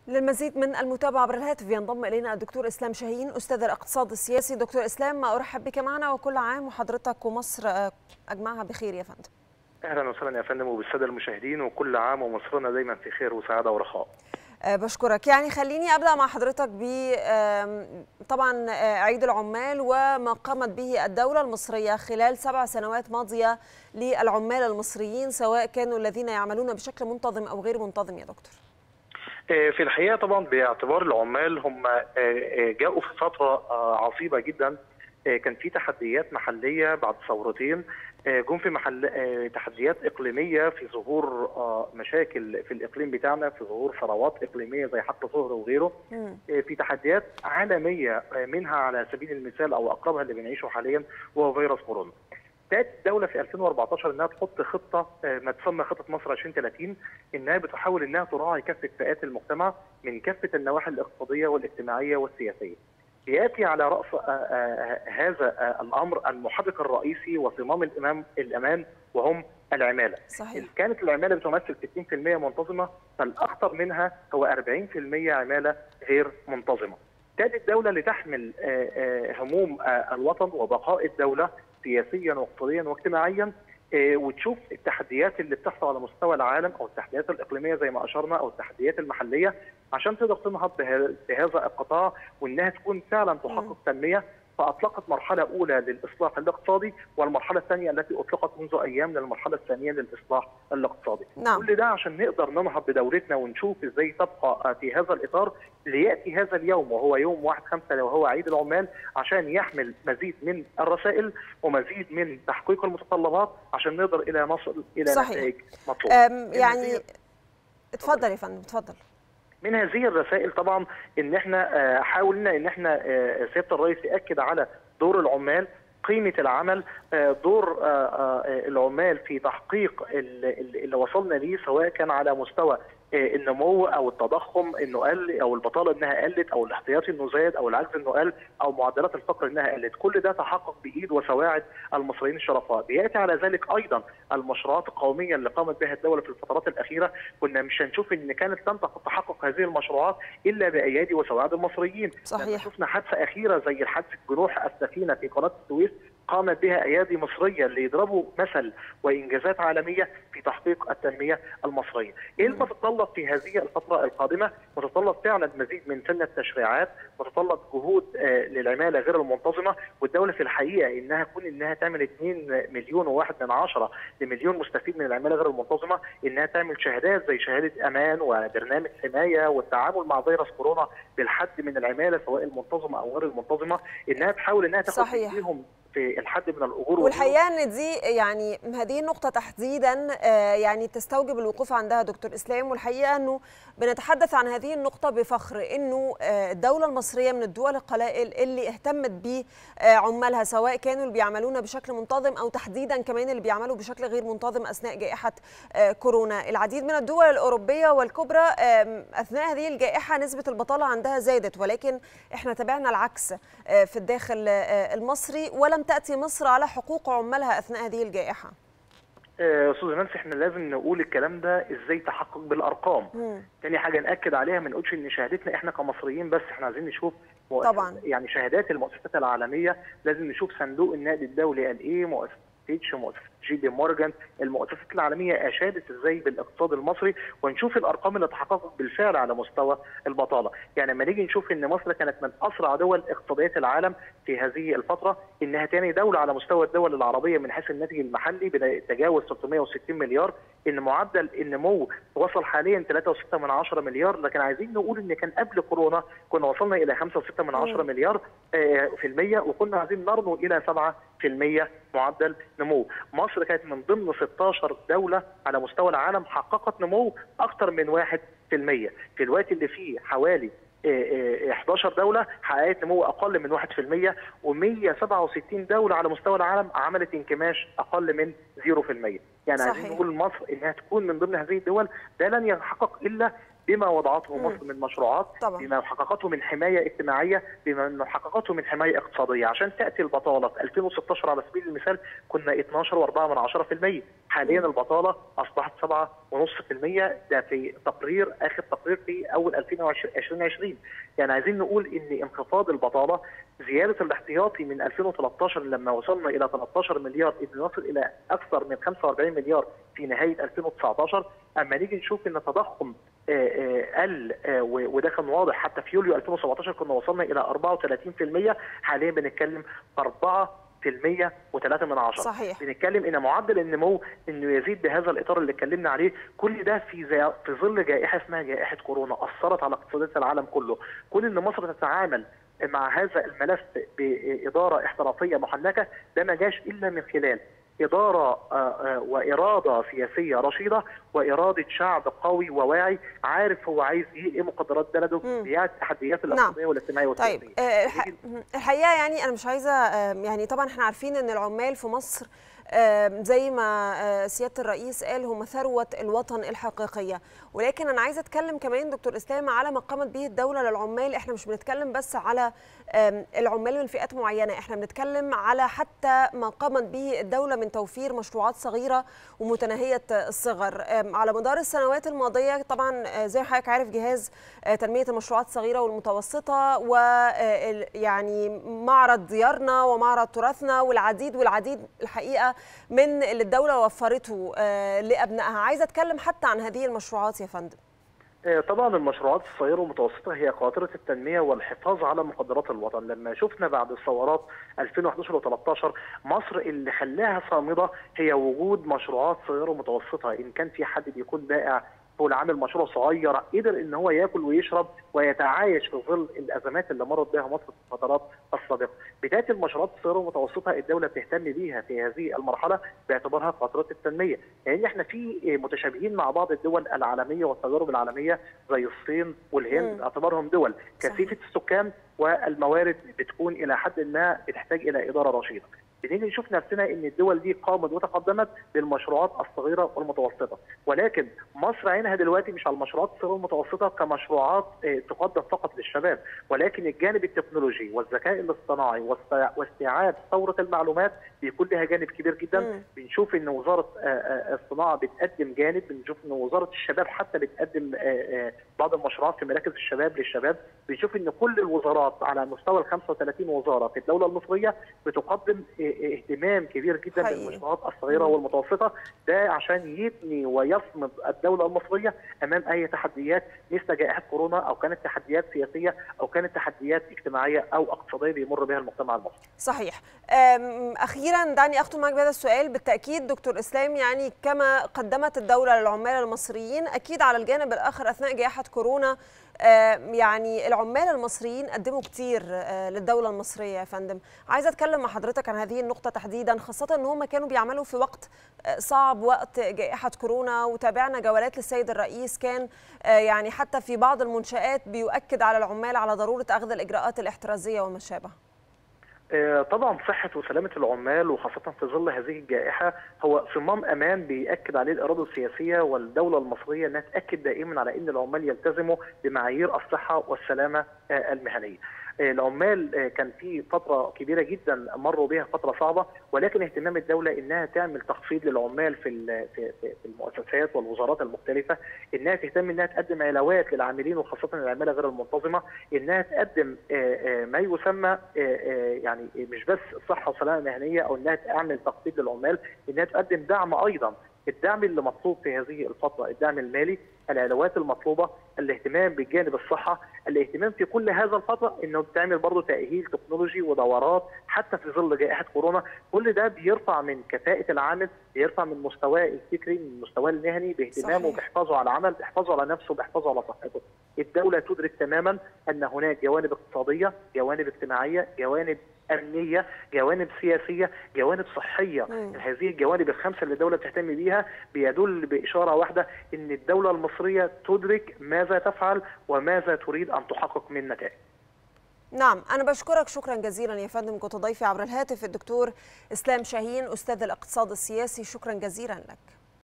للمزيد من المتابعة عبر الهاتف ينضم إلينا الدكتور إسلام شاهين أستاذ الاقتصاد السياسي دكتور إسلام أرحب بك معنا وكل عام وحضرتك ومصر أجمعها بخير يا فندم اهلا وسهلا يا فندم وبالساده المشاهدين وكل عام ومصرنا دايما في خير وسعاده ورخاء بشكرك يعني خليني ابدا مع حضرتك ب طبعا عيد العمال وما قامت به الدوله المصريه خلال سبع سنوات ماضيه للعمال المصريين سواء كانوا الذين يعملون بشكل منتظم او غير منتظم يا دكتور في الحقيقه طبعا باعتبار العمال هم جاءوا في فتره عصيبه جدا كان في تحديات محليه بعد ثورتين جم في محل تحديات اقليميه في ظهور مشاكل في الاقليم بتاعنا في ظهور ثروات اقليميه زي حقل صهر وغيره في تحديات عالميه منها على سبيل المثال او اقربها اللي بنعيشه حاليا وهو فيروس كورونا ابتدت الدولة في 2014 انها تحط خطة ما تسمى خطة مصر 2030 انها بتحاول انها تراعي كافة فئات المجتمع من كافة النواحي الاقتصادية والاجتماعية والسياسية. ياتي على راس هذا الامر المحرك الرئيسي وصمام الامام الامان وهم العماله. صحيح. كانت العماله بتمثل 60% منتظمه فالاخطر منها هو 40% عماله غير منتظمه. ابتدت الدوله لتحمل هموم الوطن وبقاء الدوله سياسيا واقتصاديا واجتماعيا وتشوف التحديات اللي بتحصل على مستوى العالم او التحديات الاقليميه زي ما اشرنا او التحديات المحليه عشان تقدر تنهض بهذا القطاع وانها تكون فعلا تحقق تنميه فاطلقت مرحله اولى للاصلاح الاقتصادي والمرحله الثانيه التي اطلقت منذ ايام للمرحله الثانيه للاصلاح الاقتصادي. نعم. كل ده عشان نقدر ننهض بدورتنا ونشوف ازاي تبقى في هذا الاطار لياتي هذا اليوم وهو يوم 1 5 وهو عيد العمال عشان يحمل مزيد من الرسائل ومزيد من تحقيق المتطلبات عشان نقدر الى نصل الى نتائج مطلوبه. يعني اتفضل يا فندم اتفضل. من هذه الرسائل طبعا ان احنا حاولنا ان احنا سياده الرئيس ياكد على دور العمال قيمه العمل دور العمال في تحقيق اللي وصلنا ليه سواء كان على مستوى النمو او التضخم انه قل او البطاله انها قلت او الاحتياطي انه زاد او العجز انه قل او معدلات الفقر انها قلت كل ده تحقق بايد وسواعد المصريين الشرفاء بياتي على ذلك ايضا المشروعات القوميه اللي قامت بها الدوله في الفترات الاخيره كنا مش هنشوف ان كانت لن تحقق هذه المشروعات الا بايادي وسواعد المصريين صحيح شفنا حادثه اخيره زي حادثه جروح السفينه في قناه السويس قامت بها ايادي مصريه اللي يضربوا مثل وانجازات عالميه في تحقيق التنميه المصريه. ايه المتطلب في هذه الفتره القادمه؟ متطلب فعلا مزيد من سن التشريعات، متطلب جهود آه للعماله غير المنتظمه والدوله في الحقيقه انها كون انها تعمل 2 مليون وواحد من عشرة لمليون مستفيد من العماله غير المنتظمه، انها تعمل شهادات زي شهاده امان وبرنامج حمايه والتعامل مع فيروس كورونا بالحد من العماله سواء المنتظمه او غير المنتظمه، انها تحاول انها تاخد صحيح. فيهم في الحد من الاجور والحقيقه ان دي يعني هذه النقطه تحديدا يعني تستوجب الوقوف عندها دكتور اسلام والحقيقه انه بنتحدث عن هذه النقطه بفخر انه الدوله المصريه من الدول القلائل اللي اهتمت بعمالها سواء كانوا اللي بيعملون بشكل منتظم او تحديدا كمان اللي بيعملوا بشكل غير منتظم اثناء جائحه كورونا العديد من الدول الاوروبيه والكبرى اثناء هذه الجائحه نسبه البطاله عندها زادت ولكن احنا تابعنا العكس في الداخل المصري ولم تاتي مصر على حقوق عمالها اثناء هذه الجائحه استاذ نانسي احنا لازم نقول الكلام ده ازاي تحقق بالارقام مم. تاني حاجه ناكد عليها ما نقولش ان شهادتنا احنا كمصريين بس احنا عايزين نشوف طبعا يعني شهادات المؤسسات العالميه لازم نشوف صندوق النقد الدولي قال ايه مؤسسه فيتش مؤسسه جي بي مورجان المؤسسات العالميه اشادت ازاي بالاقتصاد المصري ونشوف الارقام اللي تحققت بالفعل على مستوى البطاله، يعني لما نيجي نشوف ان مصر كانت من اسرع دول اقتصاديات العالم في هذه الفتره انها ثاني دوله على مستوى الدول العربيه من حيث الناتج المحلي بتجاوز 360 مليار ان معدل النمو وصل حاليا 3.6 من 10 مليار لكن عايزين نقول ان كان قبل كورونا كنا وصلنا الى 5.6 من 10 مليار في المية وكنا عايزين نرنو الى 7 في المية معدل نمو مصر كانت من ضمن 16 دولة على مستوى العالم حققت نمو أكثر من 1% في الوقت اللي فيه حوالي 11 دولة حققت نمو أقل من 1% و167 دولة على مستوى العالم عملت انكماش أقل من 0% يعني صحيح. عايزين نقول مصر إنها تكون من ضمن هذه الدول ده لن يتحقق إلا بما وضعته مصر من مشروعات طبعا. بما حققته من حمايه اجتماعيه بما حققته من حمايه اقتصاديه عشان تاتي البطاله في 2016 على سبيل المثال كنا 12.4% حاليا البطاله اصبحت 7.5% ده في تقرير اخر تقرير في اول 2020 يعني عايزين نقول ان انخفاض البطاله زياده الاحتياطي من 2013 لما وصلنا الى 13 مليار ان نصل الى اكثر من 45 مليار في نهايه 2019 اما نيجي نشوف ان التضخم قل وده كان واضح حتى في يوليو 2017 كنا وصلنا الى 34% حاليا بنتكلم 4 في المية وثلاثة من عشرة صحيح. بنتكلم ان معدل النمو انه يزيد بهذا الاطار اللي اتكلمنا عليه كل ده في زي في ظل جائحه اسمها جائحه كورونا اثرت على اقتصادات العالم كله كون ان مصر تتعامل مع هذا الملف باداره احترافيه محنكه ده ما جاش الا من خلال إدارة وإرادة سياسية رشيدة وإرادة شعب قوي وواعي عارف هو عايز إيه إيه مقدرات بلده إيه التحديات الاقتصادية نعم. والاجتماعية والسياسية طيب الحقيقة يعني أنا مش عايزة يعني طبعا احنا عارفين إن العمال في مصر زي ما سياده الرئيس قال هم ثروه الوطن الحقيقيه ولكن انا عايزه اتكلم كمان دكتور اسلام على ما قامت به الدوله للعمال احنا مش بنتكلم بس على العمال من فئات معينه احنا بنتكلم على حتى ما قامت به الدوله من توفير مشروعات صغيره ومتناهيه الصغر على مدار السنوات الماضيه طبعا زي حضرتك عارف جهاز تنميه المشروعات الصغيره والمتوسطه ويعني معرض ديارنا ومعرض تراثنا والعديد والعديد الحقيقه من اللي الدوله وفرته لابنائها عايزه اتكلم حتى عن هذه المشروعات يا فندم طبعا المشروعات الصغيره والمتوسطه هي قاطره التنميه والحفاظ على مقدرات الوطن لما شفنا بعد الثورات 2011 و13 مصر اللي خلاها صامده هي وجود مشروعات صغيره ومتوسطه ان كان في حد بيكون بائع هو عامل مشروع صغير قدر ان هو ياكل ويشرب ويتعايش في ظل الازمات اللي مرت بها مصر في الفترات السابقه. بدايه المشروعات الصغيره والمتوسطه الدوله بتهتم بيها في هذه المرحله باعتبارها قاطره التنميه، لان يعني احنا في متشابهين مع بعض الدول العالميه والتجارب العالميه زي الصين والهند باعتبارهم دول كثيفه السكان والموارد بتكون الى حد ما بتحتاج الى اداره رشيده. بنيجي نشوف نفسنا ان الدول دي قامت وتقدمت بالمشروعات الصغيره والمتوسطه ولكن مصر عينها دلوقتي مش على المشروعات الصغيره والمتوسطه كمشروعات تقدم فقط للشباب ولكن الجانب التكنولوجي والذكاء الاصطناعي واستيعاب ثوره المعلومات بيكون لها جانب كبير جدا م. بنشوف ان وزاره الصناعه بتقدم جانب بنشوف ان وزاره الشباب حتى بتقدم بعض المشروعات في مراكز الشباب للشباب بنشوف ان كل الوزارات على مستوى ال 35 وزاره في الدوله المصريه بتقدم اهتمام كبير جدا حقيقي. بالمشروعات الصغيره والمتوسطه ده عشان يبني ويصمد الدوله المصريه امام اي تحديات مثل جائحه كورونا او كانت تحديات سياسيه او كانت تحديات اجتماعيه او اقتصاديه بيمر بها المجتمع المصري. صحيح. اخيرا دعني اختم معك بهذا السؤال بالتاكيد دكتور اسلام يعني كما قدمت الدوله للعمال المصريين اكيد على الجانب الاخر اثناء جائحه كورونا يعني العمال المصريين قدموا كتير للدولة المصرية يا فندم عايزة أتكلم مع حضرتك عن هذه النقطة تحديدا خاصة أن هم كانوا بيعملوا في وقت صعب وقت جائحة كورونا وتابعنا جولات للسيد الرئيس كان يعني حتى في بعض المنشآت بيؤكد على العمال على ضرورة أخذ الإجراءات الاحترازية وما شابه طبعا صحة وسلامة العمال وخاصة في ظل هذه الجائحة هو صمام أمان بيأكد عليه الإرادة السياسية والدولة المصرية أنها تأكد دائما على أن العمال يلتزموا بمعايير الصحة والسلامة المهنية. العمال كان في فتره كبيره جدا مروا بها فتره صعبه ولكن اهتمام الدوله انها تعمل تخفيض للعمال في في المؤسسات والوزارات المختلفه انها تهتم انها تقدم علاوات للعاملين وخاصه العماله غير المنتظمه انها تقدم ما يسمى يعني مش بس صحه وسلامه مهنيه او انها تعمل تخفيض للعمال انها تقدم دعم ايضا الدعم اللي مطلوب في هذه الفتره الدعم المالي العلاوات المطلوبه الاهتمام بالجانب الصحه الاهتمام في كل هذا الفتره انه بتعمل برضه تاهيل تكنولوجي ودورات حتى في ظل جائحه كورونا كل ده بيرفع من كفاءه العامل بيرفع من مستواه الفكري من مستواه المهني باهتمامه بحفاظه على العمل بحفاظه على نفسه بحفاظه على صحته الدوله تدرك تماما ان هناك جوانب اقتصاديه جوانب اجتماعيه جوانب امنيه جوانب سياسيه جوانب صحيه مم. هذه الجوانب الخمسه اللي الدوله بتهتم بيها بيدل باشاره واحده ان الدوله المصريه تدرك ماذا تفعل وماذا تريد ان تحقق من نتائج نعم أنا بشكرك شكرا جزيلا يا فندم كنت ضيفي عبر الهاتف الدكتور إسلام شاهين أستاذ الاقتصاد السياسي شكرا جزيلا لك